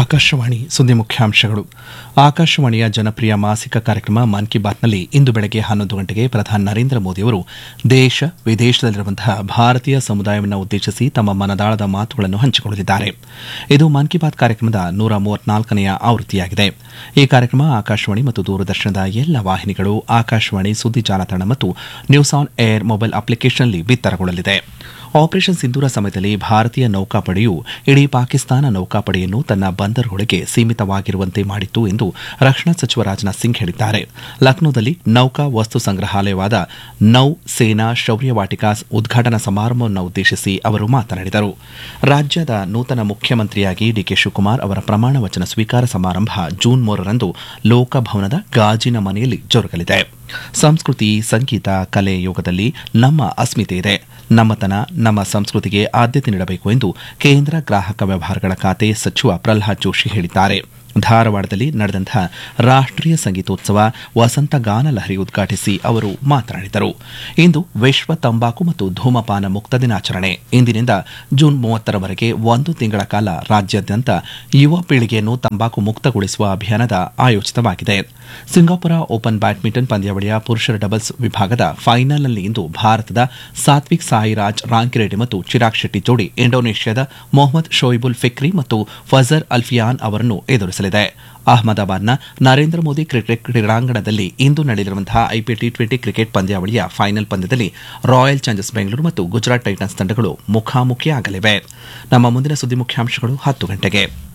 ಆಕಾಶವಾಣಿ ಸುದ್ದಿ ಮುಖ್ಯಾಂಶಗಳು ಆಕಾಶವಾಣಿಯ ಜನಪ್ರಿಯ ಮಾಸಿಕ ಕಾರ್ಯಕ್ರಮ ಮನ್ ಕಿ ಬಾತ್ನಲ್ಲಿ ಇಂದು ಬೆಳಗ್ಗೆ ಹನ್ನೊಂದು ಗಂಟೆಗೆ ಪ್ರಧಾನಿ ನರೇಂದ್ರ ಮೋದಿಯವರು ದೇಶ ವಿದೇಶದಲ್ಲಿರುವಂತಹ ಭಾರತೀಯ ಸಮುದಾಯವನ್ನು ಉದ್ದೇಶಿಸಿ ತಮ್ಮ ಮನದಾಳದ ಮಾತುಗಳನ್ನು ಹಂಚಿಕೊಳ್ಳಲಿದ್ದಾರೆ ಇದು ಮನ್ ಕಿ ಬಾತ್ ಕಾರ್ಯಕ್ರಮದ ನೂರ ಮೂವತ್ನಾಲ್ಕನೆಯ ಆವೃತ್ತಿಯಾಗಿದೆ ಈ ಕಾರ್ಯಕ್ರಮ ಆಕಾಶವಾಣಿ ಮತ್ತು ದೂರದರ್ಶನದ ಎಲ್ಲ ವಾಹಿನಿಗಳು ಆಕಾಶವಾಣಿ ಸುದ್ದಿ ಜಾಲತಾಣ ಮತ್ತು ನ್ಯೂಸ್ ಆನ್ ಏರ್ ಮೊಬೈಲ್ ಅಪ್ಲಿಕೇಶನ್ನಲ್ಲಿ ಬಿತ್ತರಗೊಳ್ಳಲಿದೆ ಆಪರೇಷನ್ ಸಿಂಧೂರ ಸಮಯದಲ್ಲಿ ಭಾರತೀಯ ನೌಕಾಪಡೆಯು ಇಡೀ ಪಾಕಿಸ್ತಾನ ನೌಕಾಪಡೆಯನ್ನು ತನ್ನ ಬಂದರುಗಳಿಗೆ ಸೀಮಿತವಾಗಿರುವಂತೆ ಮಾಡಿತ್ತು ಎಂದು ರಕ್ಷಣಾ ಸಚಿವ ರಾಜನಾಥ್ ಸಿಂಗ್ ಹೇಳಿದ್ದಾರೆ ಲಕ್ನೋದಲ್ಲಿ ನೌಕಾ ವಸ್ತು ಸಂಗ್ರಹಾಲಯವಾದ ನೌ ಸೇನಾ ಶೌರ್ಯ ವಾಟಿಕಾ ಉದ್ಘಾಟನಾ ಸಮಾರಂಭವನ್ನು ಉದ್ದೇಶಿಸಿ ಅವರು ಮಾತನಾಡಿದರು ರಾಜ್ಯದ ನೂತನ ಮುಖ್ಯಮಂತ್ರಿಯಾಗಿ ಡಿಕೆ ಶಿವಕುಮಾರ್ ಅವರ ಪ್ರಮಾಣ ವಚನ ಸ್ವೀಕಾರ ಸಮಾರಂಭ ಜೂನ್ ಮೂರರಂದು ಲೋಕಭವನದ ಗಾಜಿನ ಮನೆಯಲ್ಲಿ ಜರುಗಲಿದೆ ಸಂಸ್ಕೃತಿ ಸಂಗೀತ ಕಲೆ ಯೋಗದಲ್ಲಿ ನಮ್ಮ ಅಸ್ಮಿತೆ ಇದೆ ನಮ್ಮತನ ನಮ್ಮ ಸಂಸ್ಕೃತಿಗೆ ಆದ್ಯತೆ ನೀಡಬೇಕು ಎಂದು ಕೇಂದ್ರ ಗ್ರಾಹಕ ವ್ಯವಹಾರಗಳ ಖಾತೆ ಸಚಿವ ಪ್ರಲ್ಹಾದ್ ಜೋಶಿ ಹೇಳಿದ್ದಾರೆ ಧಾರವಾಡದಲ್ಲಿ ನಡೆದಂತಹ ರಾಷ್ಟೀಯ ಸಂಗೀತೋತ್ಸವ ವಸಂತ ಗಾನ ಲಹರಿ ಉದ್ಘಾಟಿಸಿ ಅವರು ಮಾತನಾಡಿದರು ಇಂದು ವಿಶ್ವ ತಂಬಾಕು ಮತ್ತು ಧೂಮಪಾನ ಮುಕ್ತ ದಿನಾಚರಣೆ ಇಂದಿನಿಂದ ಜೂನ್ ಮೂವತ್ತರವರೆಗೆ ಒಂದು ತಿಂಗಳ ಕಾಲ ರಾಜ್ಯಾದ್ಯಂತ ಯುವ ಪೀಳಿಗೆಯನ್ನು ತಂಬಾಕು ಮುಕ್ತಗೊಳಿಸುವ ಅಭಿಯಾನದ ಆಯೋಜಿತವಾಗಿದೆ ಸಿಂಗಾಪುರ ಓಪನ್ ಬ್ಯಾಡ್ಮಿಂಟನ್ ಪಂದ್ಯಾವಳಿಯ ಪುರುಷರ ಡಬಲ್ಸ್ ವಿಭಾಗದ ಫೈನಲ್ನಲ್ಲಿ ಇಂದು ಭಾರತದ ಸಾತ್ವಿಕ್ ಸಾಯಿರಾಜ್ ರಾಂಕಿರೆಡ್ಡಿ ಮತ್ತು ಚಿರಾಗ್ ಶೆಟ್ಟಿ ಜೋಡಿ ಇಂಡೋನೇಷ್ಯಾದ ಮೊಹಮ್ಮದ್ ಶೋಯಿಬುಲ್ ಫಿಕ್ರಿ ಮತ್ತು ಫಜರ್ ಅಲ್ಫಿಯಾನ್ ಅವರನ್ನು ಎದುರಿಸಲಿದೆ ಅಹಮದಾಬಾದ್ನ ನರೇಂದ್ರ ಮೋದಿ ಕ್ರಿಕೆಟ್ ಕ್ರೀಡಾಂಗಣದಲ್ಲಿ ಇಂದು ನಡೆಯಲಿರುವಂತಹ ಐಪಿಎಲ್ ಟಿ ಟ್ವೆಂಟಿ ಕ್ರಿಕೆಟ್ ಪಂದ್ಯಾವಳಿಯ ಫೈನಲ್ ಪಂದ್ಯದಲ್ಲಿ ರಾಯಲ್ ಚಾಲೆಂಜರ್ಸ್ ಬೆಂಗಳೂರು ಮತ್ತು ಗುಜರಾತ್ ಟೈಟನ್ಸ್ ತಂಡಗಳು ಮುಖಾಮುಖಿಯಾಗಲಿವೆ ನಮ್ಮ ಮುಂದಿನ ಸುದ್ದಿ ಮುಖ್ಯಾಂಶಗಳು ಹತ್ತು ಗಂಟೆಗೆ